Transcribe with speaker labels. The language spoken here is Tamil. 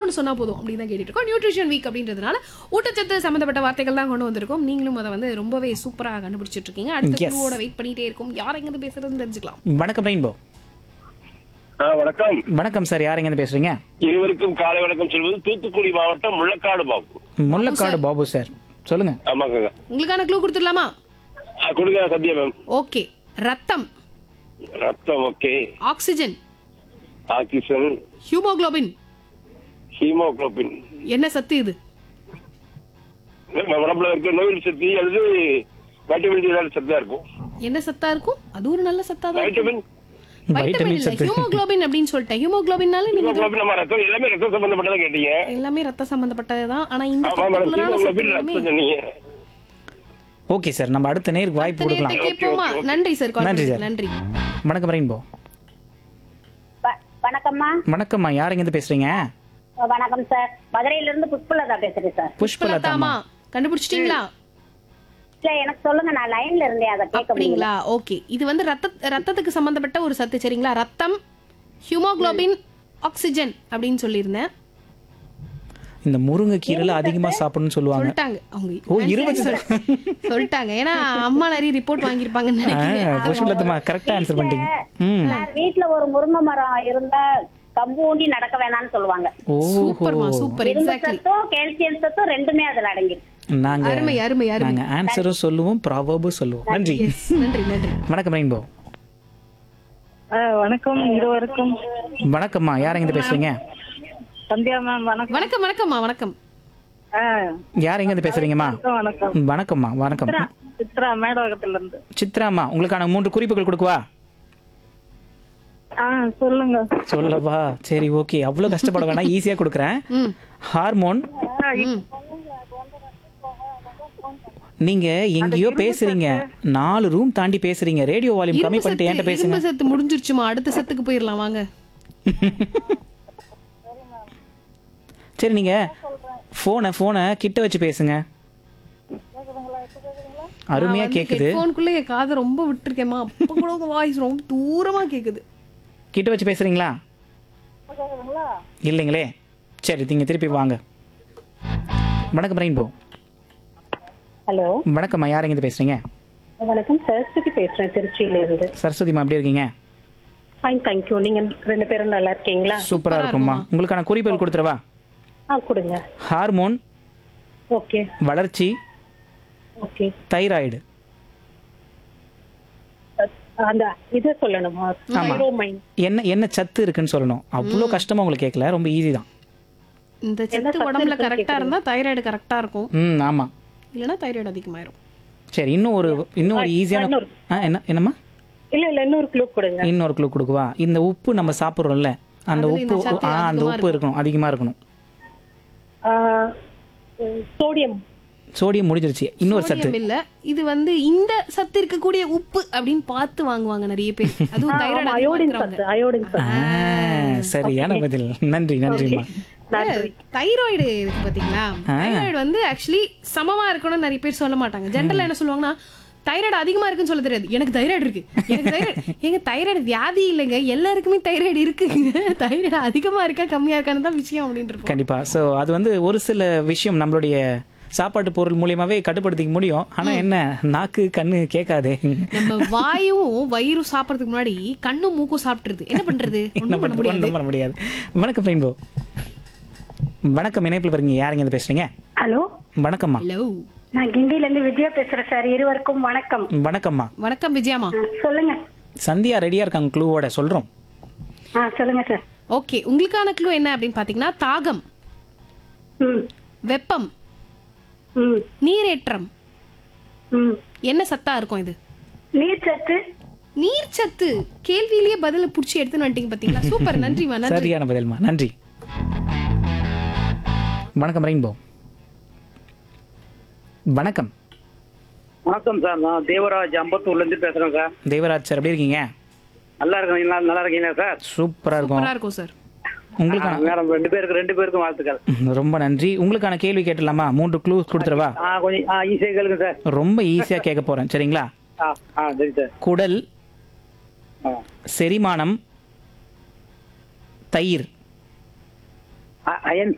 Speaker 1: ஒன்று சொன்னா போதும் அப்படின்னு தான் கேட்டுட்டு இருக்கோம் நியூட்ரிஷன் வீக் அப்படின்றதுனால ஊட்டச்சத்து சம்மந்தப்பட்ட வார்த்தைகள் தான் கொண்டு வந்திருக்கோம் நீங்களும் அதை வந்து ரொம்பவே சூப்பராக கண்டுபிடிச்சிட்டு இருக்கீங்க அடுத்த
Speaker 2: Yes.
Speaker 1: குழுவோட வெயிட் பண்ணிட்டே இருக்கும் யார் எங்க பேசுறதுன்னு தெரிஞ்சுக்கலாம்
Speaker 2: வணக்கம் ரெயின்போ
Speaker 3: ஆ, வணக்கம்
Speaker 2: வணக்கம் சார் யார் எங்க பேசுறீங்க
Speaker 3: இருவருக்கும் காலை வணக்கம் சொல்வது தூத்துக்குடி மாவட்டம் முள்ளக்காடு பாபு
Speaker 2: முள்ளக்காடு பாபு சார் சொல்லுங்க
Speaker 3: ஆமாங்க
Speaker 1: உங்களுக்கான க்ளூ கொடுத்துடலாமா
Speaker 3: ஆ, கொடுங்க சத்யா மேம்
Speaker 1: ஓகே ரத்தம்
Speaker 3: ரத்தம் okay
Speaker 1: oxygen
Speaker 3: oxygen
Speaker 1: haemoglobin
Speaker 3: haemoglobin
Speaker 1: என்ன சத்து இது
Speaker 3: உடம்புல இருக்க நோய் சக்தி அல்லது வைட்டமின் டி சத்தா இருக்கும்
Speaker 1: என்ன சத்தா இருக்கும் அது ஒரு நல்ல சத்தா தான்
Speaker 3: வைட்டமின்
Speaker 1: வைட்டமின்
Speaker 2: வைட்டமின்
Speaker 1: இல்ல
Speaker 2: சத்து
Speaker 1: ஹியூமோகுளோபின் அப்படின்னு சொல்லிட்டேன் ஹியூமோகுளோபின்னால நீங்க
Speaker 3: ஹீமோகுளோபின் நம்ம ரத்தம் எல்லாமே ரத்தம் சம்பந்தப்பட்டதா கேட்டீங்க
Speaker 1: எல்லாமே ரத்த சம்பந்தப்பட்டதுதான் ஆனா இந்த
Speaker 3: ஆமா மேடம்
Speaker 1: particular-ஆன சத்து
Speaker 3: ஹீமோகுளோபின்
Speaker 1: எல்லாமே
Speaker 3: ரத்தம் சொன்னீங்க
Speaker 2: ஓகே சார் நம்ம அடுத்த நேருக்கு வாய்ப்பு
Speaker 1: அடுத்த
Speaker 2: கொடுக்கலாம்
Speaker 1: நேரத்தை கேட்போமா நன்றி சார் call
Speaker 2: நன்றி
Speaker 1: பண்ணதுக்கு.
Speaker 2: சார்.
Speaker 1: நன்றி
Speaker 2: வணக்கம் ரெயின்போ
Speaker 4: வ- வணக்கம்மா
Speaker 2: வணக்கம்மா யார் எங்க பேசுறீங்க
Speaker 4: வணக்கம் சார் மதுரையில இருந்து புஷ்பலதா பேசுறேன் சார்
Speaker 2: புஷ்பலதாமா
Speaker 1: புஷ்பலதாமா கண்டுபிடிச்சிட்டீங்களா
Speaker 4: இல்ல எனக்கு சொல்லுங்க நான் லைன்ல இருந்தேன் அதை கேட்க முடியல
Speaker 1: அப்படிங்களா ஓகே இது வந்து ரத்த ரத்தத்துக்கு சம்பந்தப்பட்ட ஒரு சத்து சரிங்களா ரத்தம் ஹியூமோகுளோபின் ஆக்சிஜன் அப்படின்னு சொல்லியிருந்தேன்
Speaker 2: இந்த முருங்கை கீரைல அதிகமா சாப்பிடணும்னு சொல்லுவாங்க
Speaker 1: சொல்லிட்டாங்க அவங்க
Speaker 2: ஓ இருபது சார்
Speaker 1: சொல்லிட்டாங்க ஏன்னா அம்மா நிறைய ரிப்போர்ட் வாங்கியிருப்பாங்கன்னு நினைக்கிறேன்
Speaker 2: புஷ்பலதாமா கரெக்டா ஆன்சர் பண்ணிட்டீங்க ம்
Speaker 4: சார் வீட்ல ஒரு முருங்கை மரம் இருந்தா கம்பு ஊண்டி நடக்க வேணாம்னு சொல்லுவாங்க
Speaker 2: ஓஹோ
Speaker 1: சூப்பர்மா சூப்பர்
Speaker 4: இரும்பு
Speaker 1: எக்ஸாக்ட்லி
Speaker 4: சத்தும் கால்சியம் சத்தும் ரெண்டுமே அதுல அடங்கிருக்கு
Speaker 2: நாங்க
Speaker 1: அருமை அருமை அருமை
Speaker 2: நாங்க ஆன்சரும் சொல்லுவோம் ப்ராபபும் சொல்லுவோம் நன்றி
Speaker 1: எஸ் நன்றி நன்றி
Speaker 2: வணக்கம் ரெயின்போ
Speaker 5: வணக்கம் இருவருக்கும்
Speaker 2: வணக்கம்மா யார் எங்க பேசுறீங்க
Speaker 5: சந்தியா மேம் வணக்கம்
Speaker 1: வணக்கம் வணக்கம்மா வணக்கம்
Speaker 5: ஆ,
Speaker 2: யார் எங்க பேசுறீங்கம்மா
Speaker 5: வணக்கம்
Speaker 2: வணக்கம்மா வணக்கம்
Speaker 5: சித்ரா சித்ரா மேடவகத்துல இருந்து
Speaker 2: சித்ராம்மா உங்களுக்கான மூன்று குறிப்புகள் கொடுக்கவா
Speaker 5: ஆ சொல்லுங்க
Speaker 2: சொல்லவா சரி ஓகே அவ்வளவு கஷ்டப்பட வேணாம் ஈஸியா கொடுக்குறேன்
Speaker 1: ம்
Speaker 2: ஹார்மோன்
Speaker 1: ம்
Speaker 2: நீங்க எங்கேயோ பேசுறீங்க நாலு ரூம் தாண்டி பேசுறீங்க ரேடியோ வால்யூம் கம்மி
Speaker 1: இரும்பு
Speaker 2: பண்ணிட்டு என்கிட்ட
Speaker 1: சத்து
Speaker 2: பேசுங்க
Speaker 1: இரும்பு சத்து முடிஞ்சிருச்சுமா அடுத்த சத்துக்கு போயிடலாம் வாங்க
Speaker 2: சரி நீங்க போனை போனை கிட்ட வச்சு பேசுங்க அருமையா கேக்குது
Speaker 1: ஹெட்ஃபோனுக்குள்ள என் காதை ரொம்ப விட்டுருக்கேம்மா அப்ப கூட உங்க வாய்ஸ் ரொம்ப தூரமா கேக்குது
Speaker 2: கிட்ட வச்சு பேசுறீங்களா இல்லைங்களே சரி நீங்க திருப்பி வாங்க வணக்கம் ரெயின்போ
Speaker 4: ஹலோ
Speaker 2: வணக்கம்மா யார் எங்க பேசுறீங்க
Speaker 4: வணக்கம் சரஸ்வதி பேசுறேன் திருச்சியில இருந்து
Speaker 2: சரஸ்வதிமா எப்படி இருக்கீங்க
Speaker 4: ஃபைன் தேங்க்யூ நீங்க ரெண்டு பேரும் நல்லா இருக்கீங்களா
Speaker 2: சூப்பரா இருக்கும்மா உங்களுக்கான குறிப்புகள் கொடுத்துருவா
Speaker 4: ஆ கொடுங்க
Speaker 2: ஹார்மோன்
Speaker 4: ஓகே
Speaker 2: வளர்ச்சி
Speaker 4: ஓகே
Speaker 2: தைராய்டு
Speaker 4: அந்த இதை சொல்லணுமா
Speaker 2: ஆமா.
Speaker 4: தைரோமைன்
Speaker 2: என்ன என்ன சத்து இருக்குன்னு சொல்லணும் அவ்வளோ கஷ்டமா உங்களுக்கு கேட்கல ரொம்ப ஈஸி தான்
Speaker 1: இந்த சத்து உடம்புல கரெக்டா இருந்தா தைராய்டு கரெக்டா இருக்கும்
Speaker 2: ம் ஆமா
Speaker 1: இல்லைன்னா தைராய்டு அதிகமாயிரும்
Speaker 2: சரி இன்னும் ஒரு இன்னும் ஒரு ஈஸியான
Speaker 4: இன்னொரு.
Speaker 2: ஆ என்ன என்னம்மா
Speaker 4: இல்ல இல்ல இன்னொரு க்ளூ கொடுங்க
Speaker 2: இன்னொரு க்ளூ கொடுக்குவா இந்த உப்பு நம்ம சாப்பிட்றோம்ல அந்த
Speaker 1: அதுல
Speaker 2: உப்பு
Speaker 1: இந்த சத்து
Speaker 2: ஆ அந்த
Speaker 1: அதிகமா
Speaker 2: உப்பு இருக்கணும் அதிகமா இருக்கணும்
Speaker 4: சோடியம்
Speaker 2: சோடியம் முடிஞ்சிருச்சு இன்னொரு சத்து
Speaker 1: சோடியம் இல்ல இது வந்து இந்த சத்து இருக்கக்கூடிய உப்பு அப்படின்னு பார்த்து வாங்குவாங்க நிறைய பேர் அதுவும் தைராய்டு
Speaker 4: அயோடின்
Speaker 1: அதிகமா
Speaker 4: சத்து அயோடின் சத்து
Speaker 2: ஆ, சரியான பதில் நன்றி நன்றிம்மா
Speaker 1: தைராய்டு இருக்கு பாத்தீங்களா தைராய்டு வந்து ஆக்சுவலி சமமா இருக்கணும்னு நிறைய பேர் சொல்ல மாட்டாங்க ஜென்ரலா என்ன சொல்லுவாங்கன்னா தைராய்டு அதிகமா இருக்குன்னு சொல்ல தெரியாது எனக்கு தைராய்டு இருக்கு எனக்கு தைராய்டு எங்க தைராய்டு வியாதி இல்லைங்க எல்லாருக்குமே தைராய்டு இருக்குங்க தைராய்டு அதிகமா இருக்கா கம்மியா இருக்கான்னு தான் விஷயம் அப்படின்னு இருப்போம்
Speaker 2: கண்டிப்பா ஸோ அது வந்து ஒரு சில விஷயம் நம்மளுடைய சாப்பாட்டு பொருள் மூலியமாவே கட்டுப்படுத்திக்க முடியும் ஆனா என்ன நாக்கு கண்ணு கேட்காதே
Speaker 1: நம்ம வாயும் வயிறும் சாப்பிடறதுக்கு முன்னாடி கண்ணும் மூக்கும் சாப்பிட்டுருது என்ன பண்றது
Speaker 2: என்ன
Speaker 1: ஒண்ணும் பண்ண
Speaker 2: பண்ண
Speaker 1: முடியாது
Speaker 2: ஒண்ணும் பண்ண முடியாது வணக்கம் ரெயின்போ வணக்கம் இணைப்பில் பாருங்க யாருங்க இருந்து பேசுறீங்க
Speaker 4: ஹலோ
Speaker 2: வணக்கம்மா
Speaker 1: ஹலோ
Speaker 4: நான் கிண்டில இருந்து விஜயா பேசுறேன் சார் இருவருக்கும் வணக்கம்
Speaker 2: வணக்கம்மா
Speaker 1: வணக்கம் விஜயாமா
Speaker 4: ஆ, சொல்லுங்க
Speaker 2: சந்தியா ரெடியா இருக்காங்க க்ளூவோட சொல்றோம்
Speaker 4: ஆ சொல்லுங்க சார்
Speaker 1: ஓகே உங்களுக்கான க்ளூ என்ன அப்படின்னு பாத்தீங்கன்னா தாகம்
Speaker 4: ம்
Speaker 1: வெப்பம்
Speaker 4: ம்
Speaker 1: நீரேற்றம்
Speaker 4: ம்
Speaker 1: என்ன சத்தா இருக்கும் இது
Speaker 4: நீர் சத்து
Speaker 1: நீர் சத்து கேள்வியிலேயே பதில புடிச்சு எடுத்துன்னு வந்துட்டீங்க பாத்தீங்களா சூப்பர் நன்றிமா நன்றி
Speaker 2: சரியான பதில்மா நன்றி வணக்கம் ரெயின்போ வணக்கம்
Speaker 6: வணக்கம் சார் நான் தேவராஜ் அம்பத்தூர்ல இருந்து பேசுறேன் சார்
Speaker 2: தேவராஜ் சார் எப்படி இருக்கீங்க
Speaker 6: நல்லா இருக்கீங்களா நல்லா இருக்கீங்களா சார்
Speaker 2: சூப்பரா இருக்கும்
Speaker 1: சூப்பரா இருக்கும் சார்
Speaker 2: உங்களுக்கான
Speaker 6: மேடம் ரெண்டு பேருக்கு ரெண்டு பேருக்கும் வாழ்த்துக்கள்
Speaker 2: ரொம்ப நன்றி உங்களுக்கான கேள்வி கேட்டலாமா மூன்று க்ளூ கொடுத்துருவா
Speaker 6: ஆ கொஞ்சம் ஆ ஈஸியாக கேளுங்க சார்
Speaker 2: ரொம்ப ஈஸியா கேட்க போறேன் சரிங்களா
Speaker 6: ஆ ஆ சரி சார்
Speaker 2: குடல்
Speaker 6: ஆ
Speaker 2: செரிமானம் தயிர்
Speaker 6: அ- அயன்